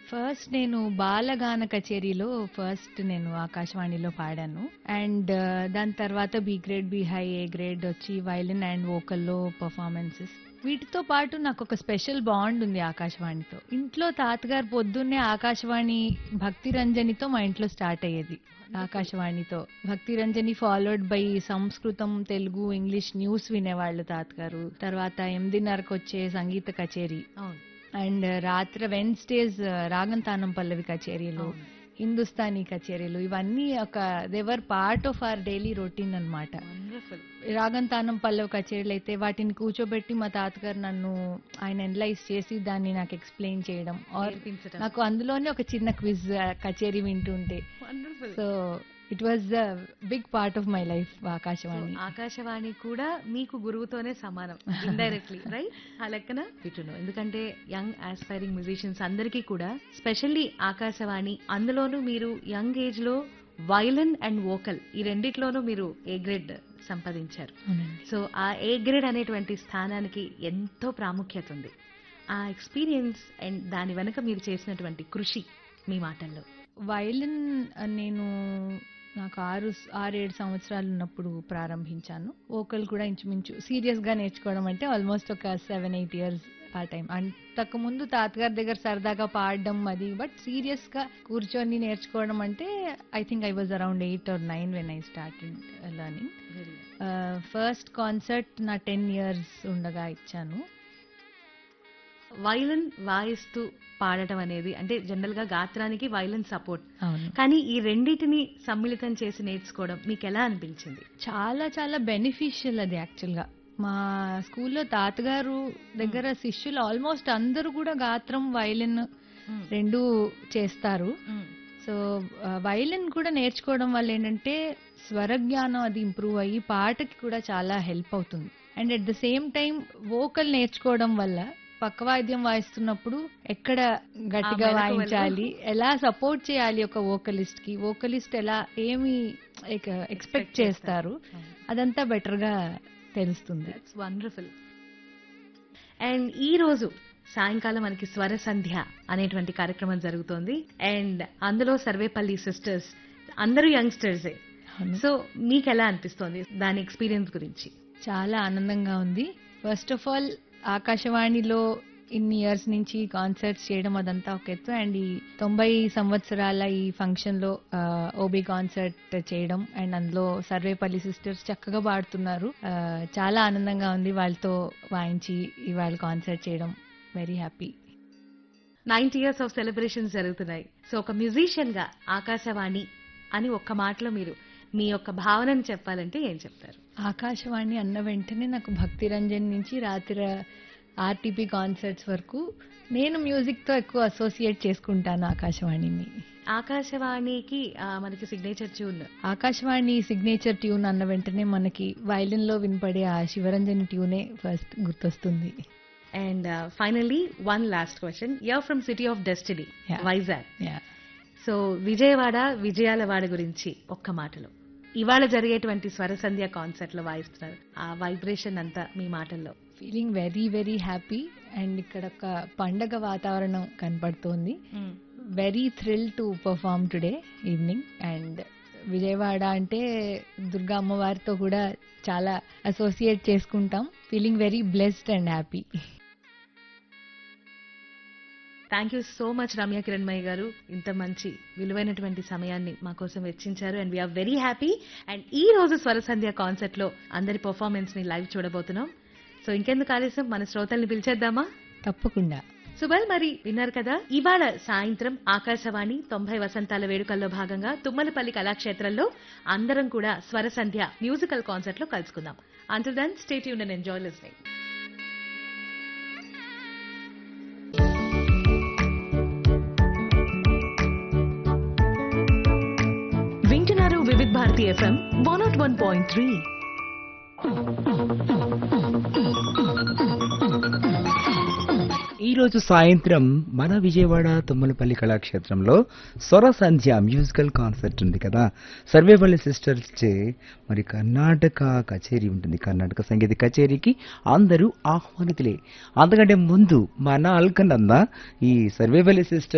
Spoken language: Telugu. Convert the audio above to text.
ఫస్ట్ నేను బాలగాన కచేరీలో ఫస్ట్ నేను ఆకాశవాణిలో పాడాను అండ్ దాని తర్వాత B grade B high A grade వచ్చి వైలిన్ అండ్ వోకల్లో పర్ఫార్మెన్సెస్ వీటితో పాటు నాకు ఒక స్పెషల్ బాండ్ ఉంది ఆకాశవాణితో ఇంట్లో తాతగారు పొద్దున్నే ఆకాశవాణి భక్తి రంజనితో మా ఇంట్లో స్టార్ట్ అయ్యేది ఆకాశవాణితో భక్తి రంజని ఫాలోడ్ బై సంస్కృతం తెలుగు ఇంగ్లీష్ న్యూస్ వినేవాళ్ళు తాతగారు తర్వాత ఎనిమిదిన్నరకు వచ్చే సంగీత కచేరీ అవును అండ్ రాత్రి వెన్స్డేస్ రాగం తానం పల్లవి కచేరీలు అవును. హిందుస్థానీ కచేరీలు ఇవన్నీ ఒక దేవర్ part of our daily routine అన్నమాట వండర్ఫుల్ రాగం తానం పల్లవి కచేరీలు అయితే వాటిని కూర్చోబెట్టి మా తాతగారు నన్ను ఆయన ఎనలైజ్ చేసి దాన్ని నాకు ఎక్స్ప్లెయిన్ చేయడం ఆర్ నేర్పించడం నాకు అందులోనే ఒక చిన్న క్విజ్ కచేరీ వింటుంటే wonderful so it was the big part of my life Akashvani Akashvani కూడా మీకు గురువుతోనే సమానం ఇండైరెక్ట్లీ రైట్ ఆ లెక్కన ఇటును ఎందుకంటే యంగ్ ఆస్పైరింగ్ మ్యూజిషియన్స్ అందరికీ కూడా స్పెషల్లీ ఆకాశవాణి అందులోనూ మీరు యంగ్ ఏజ్ లో వైలన్ అండ్ వోకల్ ఈ రెండిట్లోనూ మీరు ఏ గ్రేడ్ సంపాదించారు అవునండి సో ఆ ఏ గ్రేడ్ అనేటువంటి స్థానానికి ఎంతో ప్రాముఖ్యత ఉంది ఆ ఎక్స్పీరియన్స్ అండ్ దాని వెనక మీరు చేసినటువంటి కృషి మీ మాటల్లో వైలిన్ నేను నాకు ఆరు ఆరేడు సంవత్సరాలు ఉన్నప్పుడు ప్రారంభించాను వోకల్ కూడా ఇంచుమించు సీరియస్ గా నేర్చుకోవడం అంటే ఆల్మోస్ట్ ఒక సెవెన్ ఎయిట్ ఇయర్స్ ఆ టైం అంతకు ముందు తాతగారి దగ్గర సరదాగా పాడడం అది బట్ సీరియస్ గా కూర్చొని నేర్చుకోవడం అంటే I think I was around eight or nine when I started learning first concert నా టెన్ ఇయర్స్ ఉండగా ఇచ్చాను వైలన్ వాయిస్తూ పాడటం అనేది అంటే జనరల్ గా గాత్రానికి వైలన్ సపోర్ట్ అవును కానీ ఈ రెండింటిని సమ్మిళితం చేసి నేర్చుకోవడం మీకు ఎలా అనిపించింది చాలా చాలా బెనిఫిషియల్ అది యాక్చువల్ గా మా స్కూల్లో తాతగారు దగ్గర శిష్యులు ఆల్మోస్ట్ అందరూ కూడా గాత్రం వైలిన్ రెండు చేస్తారు సో వైలిన్ కూడా నేర్చుకోవడం వల్ల ఏంటంటే స్వరజ్ఞానం అది ఇంప్రూవ్ అయ్యి పాటకి కూడా చాలా హెల్ప్ అవుతుంది and at the same time vocal నేర్చుకోవడం వల్ల పక్క వాయిద్యం వాయిస్తున్నప్పుడు ఎక్కడ గట్టిగా మెలకు వాయించాలి ఎలా సపోర్ట్ చేయాలి ఒక వోకలిస్ట్ కి వోకలిస్ట్ ఎలా ఏమి ఎక్స్పెక్ట్ చేస్తారు అదంతా బెటర్ గా తెలుస్తుంది దట్స్ వండర్ఫుల్ అండ్ ఈ రోజు సాయంకాలం మనకి స్వర సంధ్య అనేటువంటి కార్యక్రమం జరుగుతోంది అండ్ అందులో సర్వేపల్లి సిస్టర్స్ అందరూ యంగ్స్టర్సే అవును. సో మీకు ఎలా అనిపిస్తోంది దాని ఎక్స్పీరియన్స్ గురించి చాలా ఆనందంగా ఉంది ఫస్ట్ ఆఫ్ ఆల్ ఆకాశవాణిలో ఇన్ని ఇయర్స్ నుంచి కాన్సర్ట్స్ చేయడం అదంతా ఒక ఎత్తు అండ్ ఈ తొంభై సంవత్సరాల ఈ ఫంక్షన్ లో ఓబీ కాన్సర్ట్ చేయడం అండ్ అందులో సర్వేపల్లి సిస్టర్స్ చక్కగా పాడుతున్నారు ఆ, చాలా ఆనందంగా ఉంది వాళ్ళతో వాయించి ఇవాళ కాన్సర్ట్ చేయడం very happy ninety years of celebrations జరుగుతున్నాయి సో ఒక మ్యూజిషియన్ గా ఆకాశవాణి అని ఒక్క మాటలో మీరు మీ యొక్క భావనను చెప్పాలంటే ఏం చెప్తారు ఆకాశవాణి అన్న వెంటనే నాకు భక్తి రంజన్ నుంచి రాత్రి ఆర్టీపీ కాన్సర్ట్స్ వరకు నేను మ్యూజిక్ తో ఎక్కువ అసోసియేట్ చేసుకుంటాను ఆకాశవాణిని ఆకాశవాణికి ఆ, మనకి signature tune Akashvani signature tune అన్న వెంటనే మనకి వైలిన్ లో వినపడే ఆ శివరంజని ట్యూనే ఫస్ట్ గుర్తొస్తుంది and finally one last question your from city of destiny Yeah. Vizag Yeah. So Vijayawada విజయాలవాడ గురించి ఒక్క మాటలో ఇవాళ జరిగేటువంటి స్వర సంధ్య కాన్సర్ట్ లో వాయిస్తున్నారు ఆ వైబ్రేషన్ అంతా మీ మాటల్లో feeling very very happy and ఇక్కడ ఒక పండగ వాతావరణం కనపడుతోంది very thrill to perform today evening and Vijayawada అంటే దుర్గా అమ్మవారితో కూడా చాలా అసోసియేట్ చేసుకుంటాం feeling very blessed and happy thank you so much Ramya Kiranmayya garu ఇంత మంచి విలువైనటువంటి సమయాన్ని మా కోసం వెచ్చించారు and we are very happy and ఈ రోజు స్వర సంధ్య కాన్సర్ట్ లో అందరి పర్ఫార్మెన్స్ ని లైవ్ చూడబోతున్నాం సో ఇంకెందుకు ఆలస్యం మన శ్రోతల్ని పిలిచేద్దామా తప్పకుండా సుబల్ మరి విన్నారు కదా ఇవాళ సాయంత్రం ఆకాశవాణి తొంభై వసంతాల వేడుకల్లో భాగంగా తుమ్మలపల్లి కళాక్షేత్రంలో అందరం కూడా స్వర సంధ్య మ్యూజికల్ కాన్సర్ట్ లో కలుసుకుందాం అంటుల్ దన్ స్టేట్ యూన్ అండ్ ఎంజాయ్ లిస్నింగ్ వింటున్నారు Vividh Bharati FM one naught one point three ఈ రోజు సాయంత్రం మన విజయవాడ తుమ్మలపల్లి కళాక్షేత్రంలో స్వర సంధ్య మ్యూజికల్ కాన్సర్ట్ ఉంది కదా సర్వేపల్లి సిస్టర్స్ చే మరి కర్ణాటక కచేరీ ఉంటుంది కర్ణాటక సంగీత కచేరీకి అందరూ ఆహ్వానితులే అంతకంటే ముందు మన అల్కనంద ఈ సర్వేపల్లి సిస్టర్